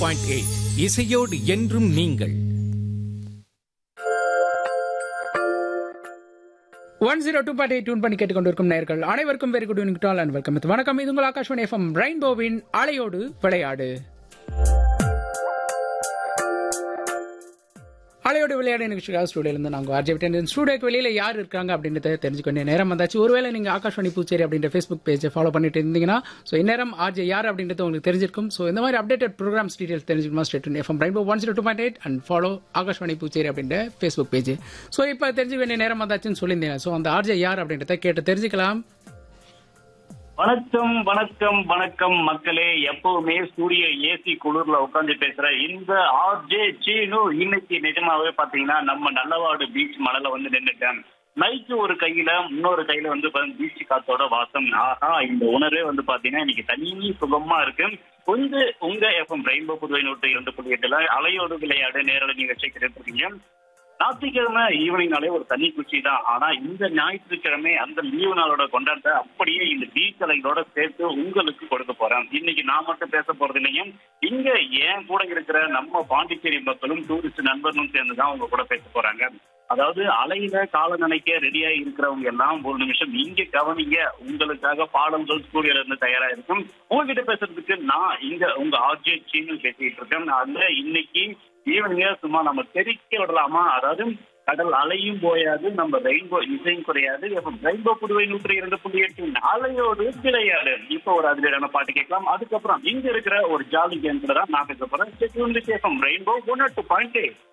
point eight இசையோடு என்றும் நீங்கள் ஒன் ஜீரோ டூ பாட்டி டியூன் பண்ணி கேட்டுக்கொண்டிருக்கும் நேர்கள் அனைவருக்கும் வெரி குட் ஈவினிங் டால் அண்ட் வெல்கம் வணக்கம் இது உங்கள் ஆகாஷ்வாணி எஃப்எம் ரெயின்போவின் அலையோடு விளையாடு அலையோடு விளையாடு நிகழ்ச்சிக்காக ஸ்டூடியோலேருந்து நாங்கள் ஆர்ஜே விட்டு ஸ்டூடியோக்கு வெளியில் யார் இருக்காங்க அப்படின்றத தெரிஞ்சுக்க வேண்டிய நேரம் வந்தாச்சு ஒருவேளை நீங்கள் ஆகாஷ்வாணி பூச்சேரி அப்படின்ற ஃபேஸ்புக் பேஜை ஃபாலோ பண்ணிட்டு இருந்தீங்கன்னா ஸோ இந்நேரம் ஆர்ஜே யார் அப்படின்றது உங்களுக்கு தெரிஞ்சிருக்கும் ஸோ இந்த மாதிரி அப்டேட்டட் ப்ரோக்ராம்ஸ் டீடைல்ஸ் தெரிஞ்சுக்கணுமா state FM rainbow one zero two point eight and follow Akashvani Puducherry அப்படின்ற ஃபேஸ்புக் பேஜ் ஸோ இப்போ தெரிஞ்சுக்க வேண்டிய நேரம் வந்தாச்சுன்னு சொல்லியிருந்தேன் ஸோ அந்த ஆர்ஜே யார் அப்படின்றத கேட்டு தெரிஞ்சுக்கலாம் வணக்கம் வணக்கம் வணக்கம் மக்களே எப்பவுமே சூரிய ஏசி குளிர்ல உட்காந்து பேசுற இந்த ஆர்ஜே சீனு இன்னைக்கு நிஜமாவே பாத்தீங்கன்னா நம்ம நல்லவாடு பீச் மணல வந்து நின்னுட்டேன் நைட்டு ஒரு கையில இன்னொரு கையில வந்து பீச் காத்தோட வாசம் ஆஹா இந்த உணர்வே வந்து பாத்தீங்கன்னா இன்னைக்கு தனி சுகமா இருக்கு கொஞ்சம் உங்க எஃப்எம் ரெயின்போ புதுவை நூற்று இரண்டு புள்ளி எட்டுல அலையோடு விளையாடு நேரடி நிகழ்ச்சி கிடைத்திருக்கீங்க ஞாயிற்றுக்கிழமை ஈவினிங்னாலே ஒரு தனி குச்சி தான் ஆனா இந்த ஞாயிற்றுக்கிழமை அந்த லீவு நாளோட கொண்டாட்டத்தை அப்படியே இந்த பீச் அலைகளோட சேர்த்து உங்களுக்கு கொடுக்க போறேன் இன்னைக்கு நான் மட்டும் பேச போறது இல்லைங்க இங்க ஏன் கூட இருக்கிற நம்ம பாண்டிச்சேரி மக்களும் டூரிஸ்ட் நண்பர்களும் சேர்ந்து தான் உங்க கூட பேச போறாங்க அதாவது அலையில கால நினைக்க ரெடியா இருக்கிறவங்க எல்லாம் ஒரு நிமிஷம் இங்க கவனிங்க உங்களுக்காக பாடல்கள் ஸ்டூடியோல இருந்து தயாரா இருக்கும் உங்ககிட்ட பேசுறதுக்கு நான் இங்க உங்க ஆர்ஜே சீனு பேசிட்டு இருக்கேன் அதுல இன்னைக்கு ஈவனிங்க சும்மா நம்ம தெரிக்க விடலாமா அதாவது கடல் அலையும் போயாது நம்ம ரெயின்போ இசையும் குறையாது இப்ப ரெயின்போ புதுவை நூற்றி இரண்டு புள்ளி எட்டு அலையோடு விளையாடு இப்போ ஒரு அதிரடியான பாட்டு கேட்கலாம் அதுக்கப்புறம் இங்க இருக்கிற ஒரு ஜாலி கேம்ல தான் நான் பேச போறேன் ரெயின்போ ஒன் டூ பாயிண்ட்